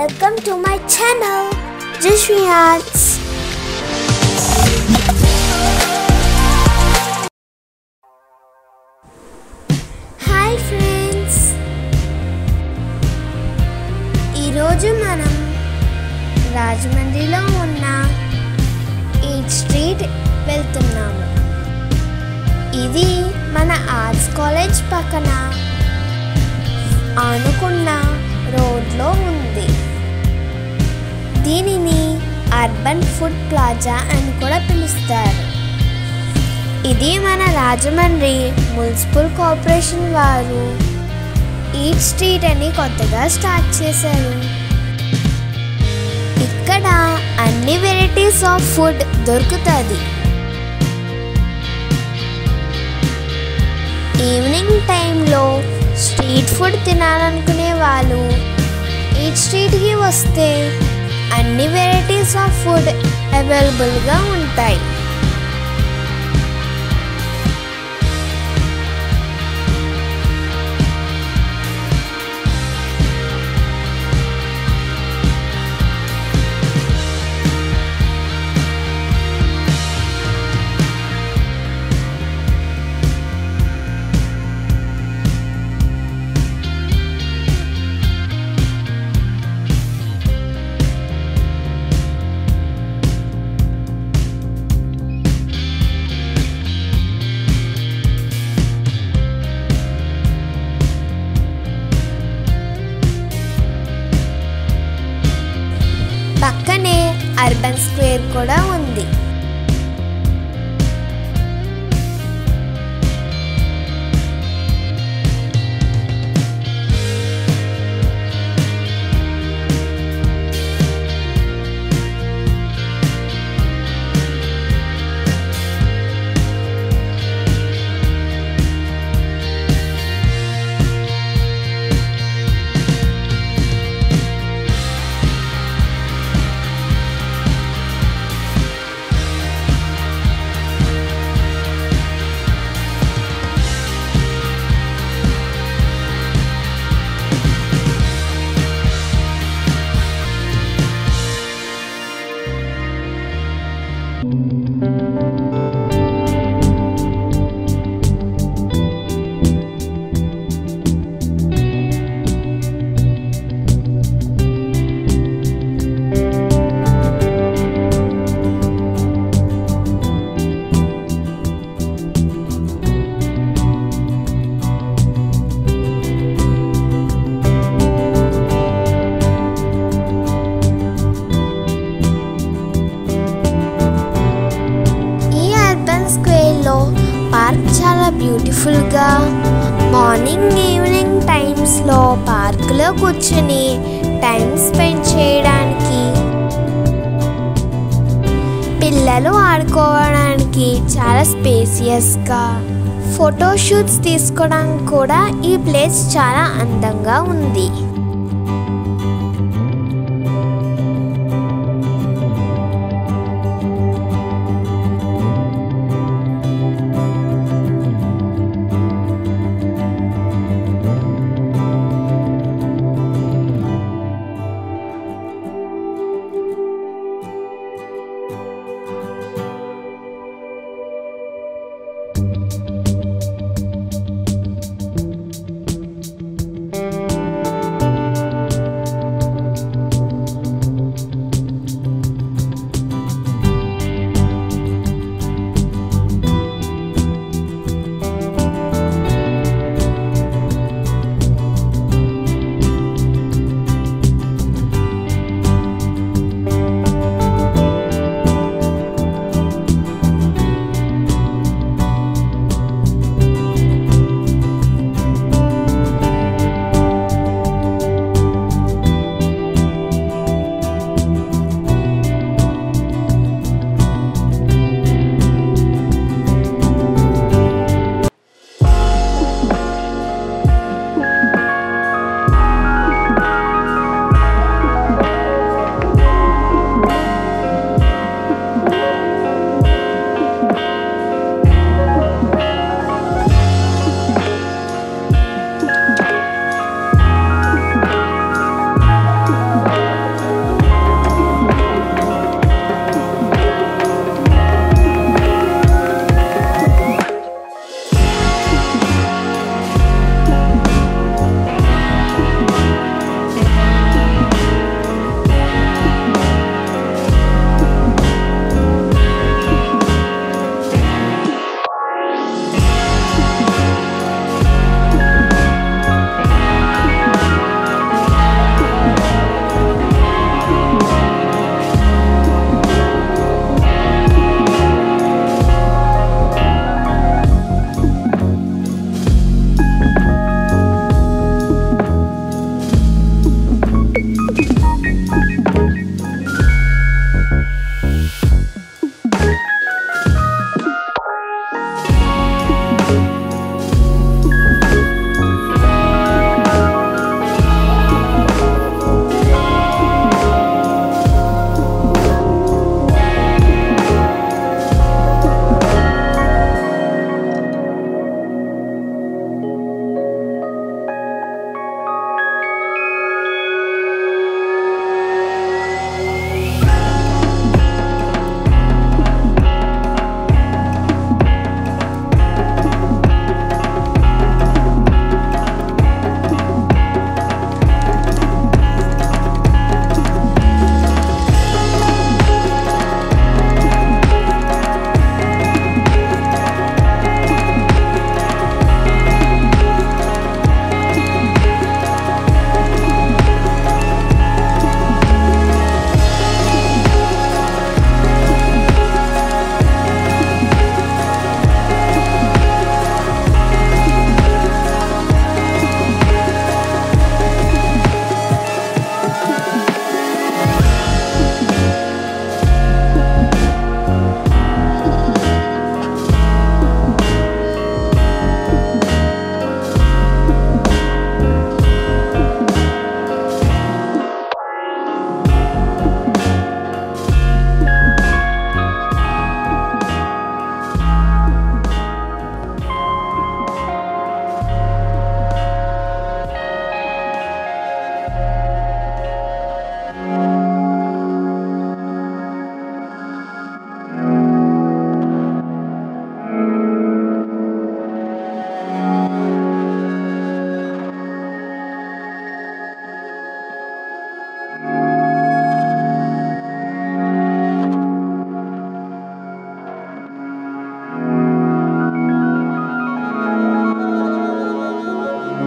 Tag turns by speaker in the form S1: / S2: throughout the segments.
S1: Welcome to my channel, Jishri Arts. Hi friends ఈరోజు మనం రాజమండ్రిలో ఉన్న ఈట్ స్ట్రీట్ వెళ్తున్నాము ఇది మన ఆర్ట్స్ కాలేజ్ పక్కన ఆనుకున్న రోడ్లో ఉంది దీనిని అర్బన్ ఫుడ్ ప్లాజా అని కూడా పిలుస్తారు ఇది మన రాజమండ్రి మున్సిపల్ కార్పొరేషన్ వారు ఈట్ స్ట్రీట్ అని కొత్తగా స్టార్ట్ చేశారు ఇక్కడ అన్ని వెరైటీస్ ఆఫ్ ఫుడ్ దొరుకుతుంది ఈవినింగ్ టైంలో స్ట్రీట్ ఫుడ్ తినాలనుకునే వాళ్ళు ఈట్ స్ట్రీట్కి వస్తే అన్ని వెరైటీస్ ఆఫ్ ఫుడ్ అవైలబుల్గా ఉంటాయి పక్కనే అర్బన్ స్క్వేర్ కూడా ఉంది ఈ అర్బన్ స్క్వేర్లో పార్క్ చాలా బ్యూటిఫుల్గా మార్నింగ్ ఈవినింగ్ టైమ్స్లో పార్కులో కూర్చుని టైం స్పెండ్ చేయడానికి పిల్లలు ఆడుకోవడానికి చాలా స్పేసియస్గా ఫోటోషూట్స్ తీసుకోవడానికి కూడా ఈ ప్లేస్ చాలా అందంగా ఉంది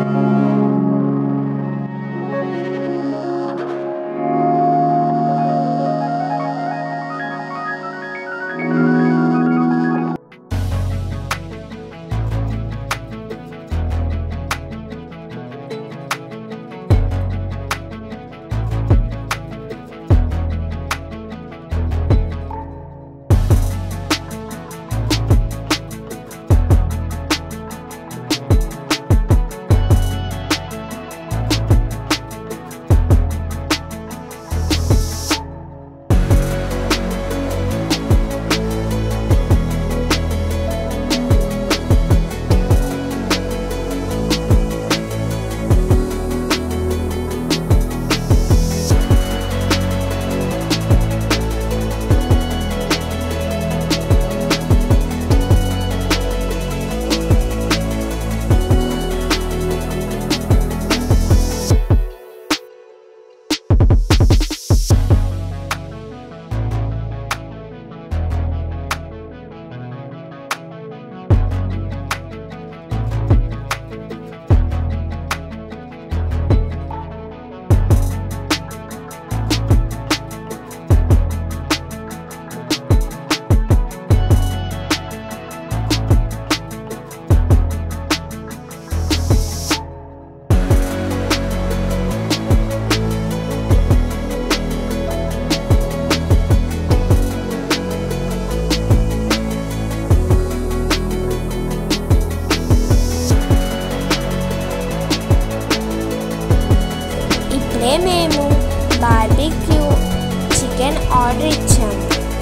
S1: ఇప్పుడే మేము బార్బిక్యూ చికెన్ ఆర్డర్ ఇచ్చాము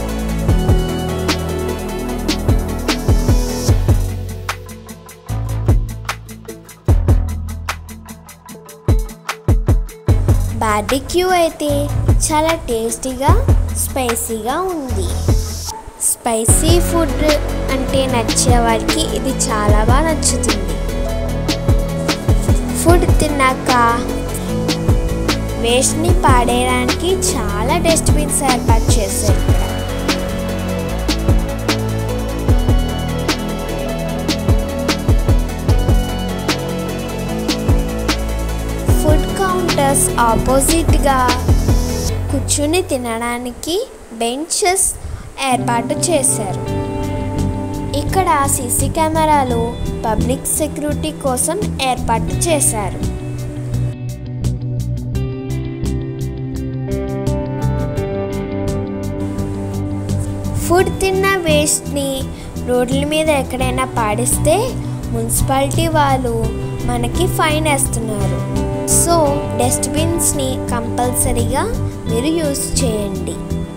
S1: బార్బిక్యూ అయితే చాలా టేస్టీగా స్పైసీగా ఉంది స్పైసీ ఫుడ్ అంటే నచ్చే వారికి ఇది చాలా బాగా నచ్చుతుంది ఫుడ్ తిన్నాక వేస్ట్ని పాడేయడానికి చాలా డస్ట్బిన్స్ ఏర్పాటు చేశారు ఇక్కడ ఫుడ్ కౌంటర్స్ ఆపోజిట్గా కూర్చుని తినడానికి బెంచెస్ ఏర్పాటు చేశారు ఇక్కడ సీసీ కెమెరాలు పబ్లిక్ సెక్యూరిటీ కోసం ఏర్పాటు చేశారు ఫుడ్ తిన్న వేస్ట్ని రోడ్ల మీద ఎక్కడైనా పాడిస్తే మున్సిపాలిటీ వాళ్ళు మనకి ఫైన్ వేస్తున్నారు సో డస్ట్బిన్స్ని కంపల్సరీగా మీరు యూస్ చేయండి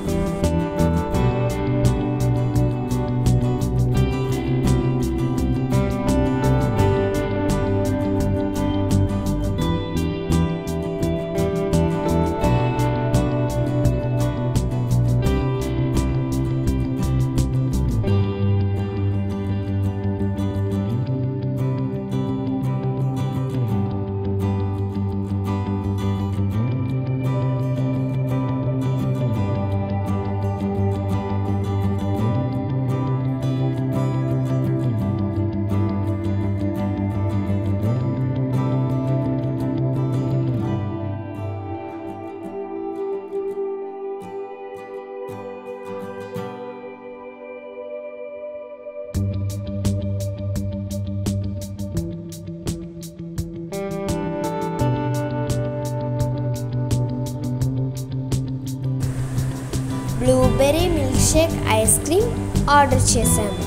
S1: blueberry milk shake ice cream order చేశాము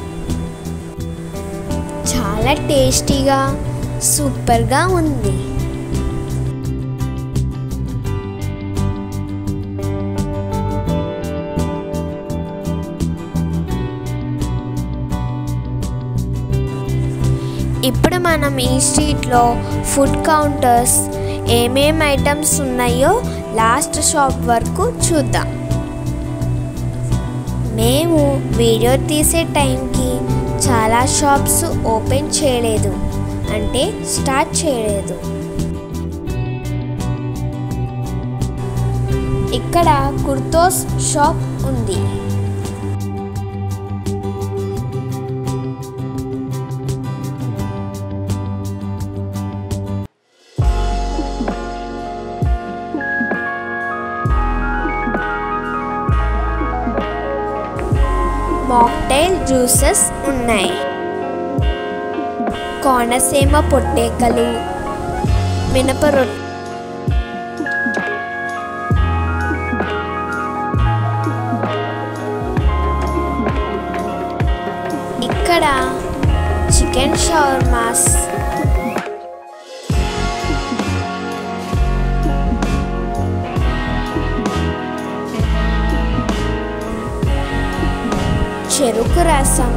S1: చాలా టేస్టీగా సూపర్గా ఉంది ఇప్పుడు మనం ఈ స్ట్రీట్లో ఫుడ్ కౌంటర్స్ ఏమేం ఐటమ్స్ ఉన్నాయో లాస్ట్ షాప్ వరకు చూద్దాం మేము వీడియో తీసే టైంకి చాలా షాప్స్ ఓపెన్ చేయలేదు అంటే స్టార్ట్ చేయలేదు ఇక్కడ కుర్తోస్ షాప్ ఉంది మాక్టైల్ జ్యూసెస్ ఉన్నాయి కోనసీమ పొట్టేకలు మినప రొట్టె ఇక్కడ చికెన్ షవర్మాస్ చెరుకు రసం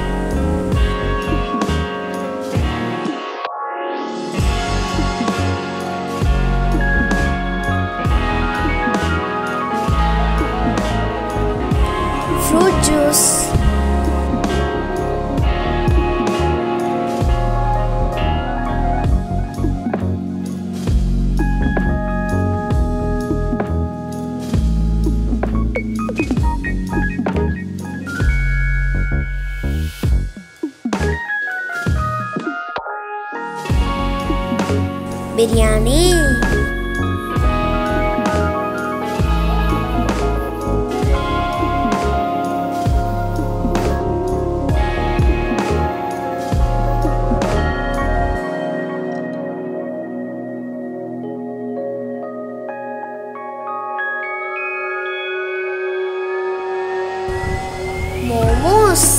S1: fruit juice biryani momos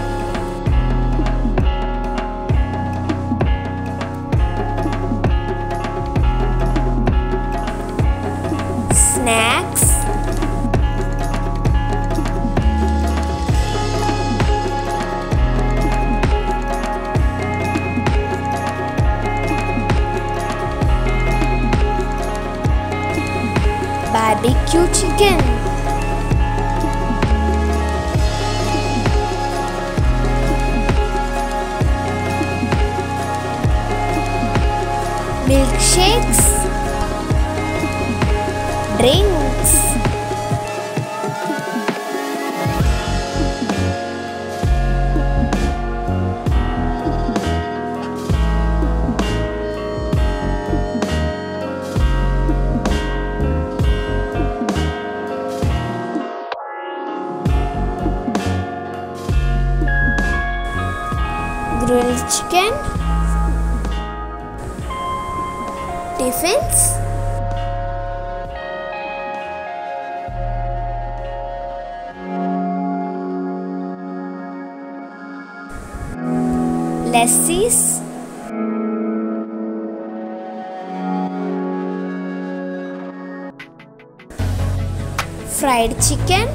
S1: snacks barbecue chicken milk shakes drinks grill chicken tiffins lassis fried chicken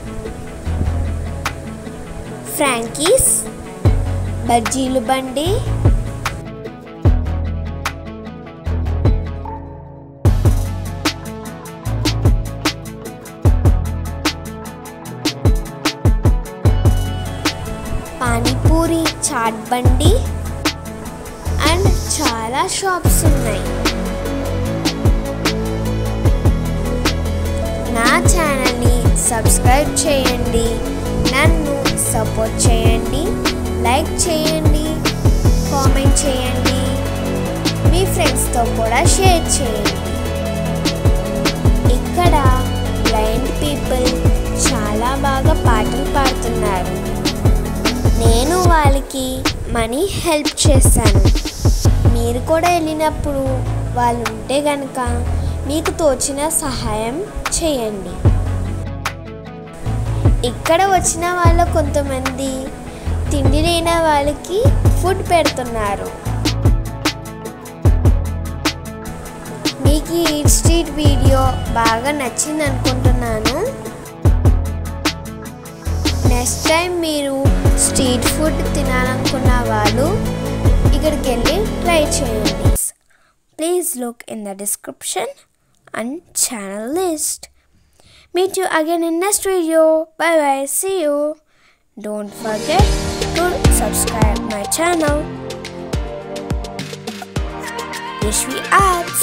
S1: frankies బజ్జీలు బండి పానీపూరి చాట్ బండి అండ్ చాలా షాప్స్ ఉన్నాయి నా ఛానల్ని సబ్స్క్రైబ్ చేయండి నన్ను సపోర్ట్ చేయండి లైక్ చేయండి కామెంట్ చేయండి మీ ఫ్రెండ్స్తో కూడా షేర్ చేయండి ఇక్కడ బ్లైండ్ పీపుల్ చాలా బాగా పాటలు పాడుతున్నారు నేను వాళ్ళకి మనీ హెల్ప్ చేశాను మీరు కూడా వెళ్ళినప్పుడు వాళ్ళు ఉంటే కనుక మీకు తోచిన సహాయం చేయండి ఇక్కడ వచ్చిన వాళ్ళ కొంతమంది తిండి లేని వాళ్ళకి ఫుడ్ పెడుతున్నారు మీకు ఈ ఈట్ స్ట్రీట్ వీడియో బాగా నచ్చింది అనుకుంటున్నాను నెక్స్ట్ టైం మీరు స్ట్రీట్ ఫుడ్ తినాలనుకున్న వాళ్ళు ఇక్కడికి వెళ్ళి ట్రై చేయండి please look in the description and channel list Meet you again in next video. Bye bye. See you. Don't forget to subscribe my channel. Wish we ads.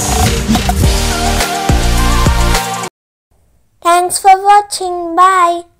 S1: Thanks for watching. Bye.